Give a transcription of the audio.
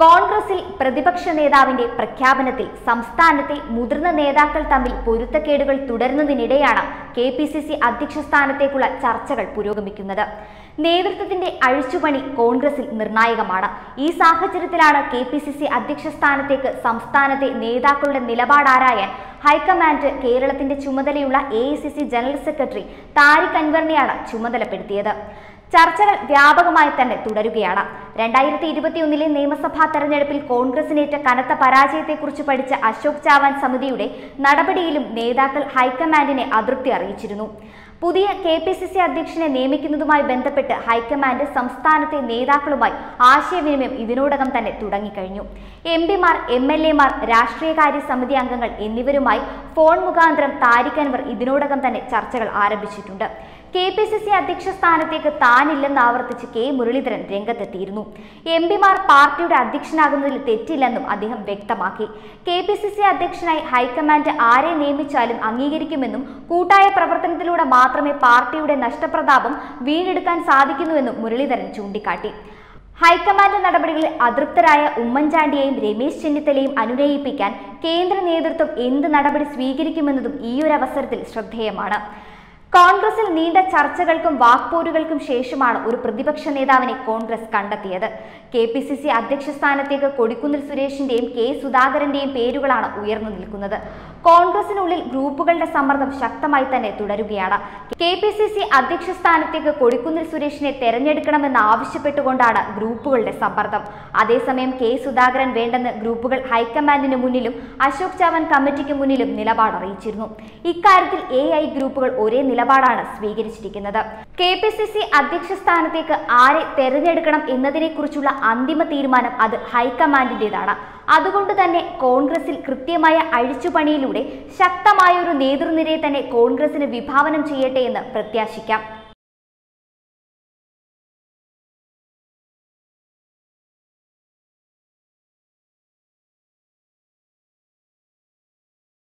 കോൺഗ്രസിൽ പ്രതിപക്ഷ നേതാവിന്റെ പ്രഖ്യാപനത്തിൽ സംസ്ഥാനത്തെ മുതിർന്ന നേതാക്കൾ തമ്മിൽ പൊരുത്തക്കേടുകൾ തുടരുന്നതിനിടെയാണ് കെ പി സി സി അധ്യക്ഷ സ്ഥാനത്തേക്കുള്ള ചർച്ചകൾ പുരോഗമിക്കുന്നത് നേതൃത്വത്തിന്റെ അഴിച്ചുപണി കോൺഗ്രസിൽ നിർണായകമാണ് ഈ സാഹചര്യത്തിലാണ് കെ പി സി സി അധ്യക്ഷ സ്ഥാനത്തേക്ക് സംസ്ഥാനത്തെ നേതാക്കളുടെ നിലപാടാരായാൻ ഹൈക്കമാൻഡ് കേരളത്തിന്റെ ചുമതലയുള്ള എ ജനറൽ സെക്രട്ടറി താരിഖ് അൻവറിനെയാണ് ചുമതലപ്പെടുത്തിയത് ചർച്ചകൾ വ്യാപകമായി തന്നെ തുടരുകയാണ് രണ്ടായിരത്തി ഇരുപത്തിയൊന്നിലെ നിയമസഭാ തെരഞ്ഞെടുപ്പിൽ കോൺഗ്രസിനേറ്റ കനത്ത പരാജയത്തെക്കുറിച്ച് പഠിച്ച അശോക് ചാവാൻ സമിതിയുടെ നടപടിയിലും നേതാക്കൾ ഹൈക്കമാൻഡിനെ അതൃപ്തി അറിയിച്ചിരുന്നു പുതിയ കെ പി സി സി അധ്യക്ഷനെ നിയമിക്കുന്നതുമായി ബന്ധപ്പെട്ട് ഹൈക്കമാൻഡ് സംസ്ഥാനത്തെ നേതാക്കളുമായി ആശയവിനിമയം ഇതിനോടകം തന്നെ തുടങ്ങിക്കഴിഞ്ഞു എം പിമാർ എം എൽ എമാർ രാഷ്ട്രീയകാര്യ സമിതി അംഗങ്ങൾ എന്നിവരുമായി ഫോൺ മുഖാന്തരം താരിഖ് അൻവർ ഇതിനോടകം തന്നെ ചർച്ചകൾ ആരംഭിച്ചിട്ടുണ്ട് കെ പി സി സി അധ്യക്ഷ സ്ഥാനത്തേക്ക് താനില്ലെന്ന് ആവർത്തിച്ച് കെ മുരളീധരൻ രംഗത്തെത്തിയിരുന്നു എം പിമാർ പാർട്ടിയുടെ അധ്യക്ഷനാകുന്നതിൽ തെറ്റില്ലെന്നും അദ്ദേഹം വ്യക്തമാക്കി കെ പി സി സി അധ്യക്ഷനായി ഹൈക്കമാൻഡ് ആരെ നിയമിച്ചാലും അംഗീകരിക്കുമെന്നും കൂട്ടായ പ്രവർത്തനത്തിലൂടെ മാത്രമേ പാർട്ടിയുടെ നഷ്ടപ്രതാപം വീണ്ടെടുക്കാൻ സാധിക്കുന്നുവെന്നും മുരളീധരൻ ചൂണ്ടിക്കാട്ടി ഹൈക്കമാൻഡ് നടപടികളിൽ അതൃപ്തരായ ഉമ്മൻചാണ്ടിയെയും രമേശ് ചെന്നിത്തലയും അനുനയിപ്പിക്കാൻ കേന്ദ്ര നേതൃത്വം എന്ത് നടപടി സ്വീകരിക്കുമെന്നതും ഈയൊരവസരത്തിൽ ശ്രദ്ധേയമാണ് കോൺഗ്രസിൽ നീണ്ട ചർച്ചകൾക്കും വാക്പോരുകൾക്കും ശേഷമാണ് ഒരു പ്രതിപക്ഷ നേതാവിനെ കോൺഗ്രസ് കണ്ടെത്തിയത് കെ പി സി സി അധ്യക്ഷ സ്ഥാനത്തേക്ക് കൊടിക്കുന്നിൽ സുരേഷിന്റെയും കെ സുധാകരന്റെയും പേരുകളാണ് ഉയർന്നു നിൽക്കുന്നത് കോൺഗ്രസിനുള്ളിൽ ഗ്രൂപ്പുകളുടെ സമ്മർദ്ദം ശക്തമായി തന്നെ തുടരുകയാണ് കെ പി സി സി അധ്യക്ഷ സ്ഥാനത്തേക്ക് കൊടിക്കുന്നിൽ സുരേഷിനെ തെരഞ്ഞെടുക്കണമെന്ന് ആവശ്യപ്പെട്ടുകൊണ്ടാണ് ഗ്രൂപ്പുകളുടെ സമ്മർദ്ദം അതേസമയം കെ സുധാകരൻ വേണ്ടെന്ന് ഗ്രൂപ്പുകൾ ഹൈക്കമാൻഡിന് മുന്നിലും അശോക് ചവാൻ കമ്മിറ്റിക്ക് മുന്നിലും നിലപാട് അറിയിച്ചിരുന്നു ഇക്കാര്യത്തിൽ എ ഐ ഗ്രൂപ്പുകൾ ഒരേ നിലപാടാണ് സ്വീകരിച്ചിരിക്കുന്നത് കെ പി സി സി അധ്യക്ഷ സ്ഥാനത്തേക്ക് ആരെ തെരഞ്ഞെടുക്കണം എന്നതിനെക്കുറിച്ചുള്ള അന്തിമ തീരുമാനം അത് ഹൈക്കമാൻഡിന്റേതാണ് അതുകൊണ്ട് തന്നെ കോൺഗ്രസിൽ കൃത്യമായ അഴിച്ചുപണിയിലൂടെ ശക്തമായ ഒരു നേതൃനിരയെ തന്നെ കോൺഗ്രസിന് വിഭാവനം ചെയ്യട്ടെ എന്ന് പ്രത്യാശിക്കാം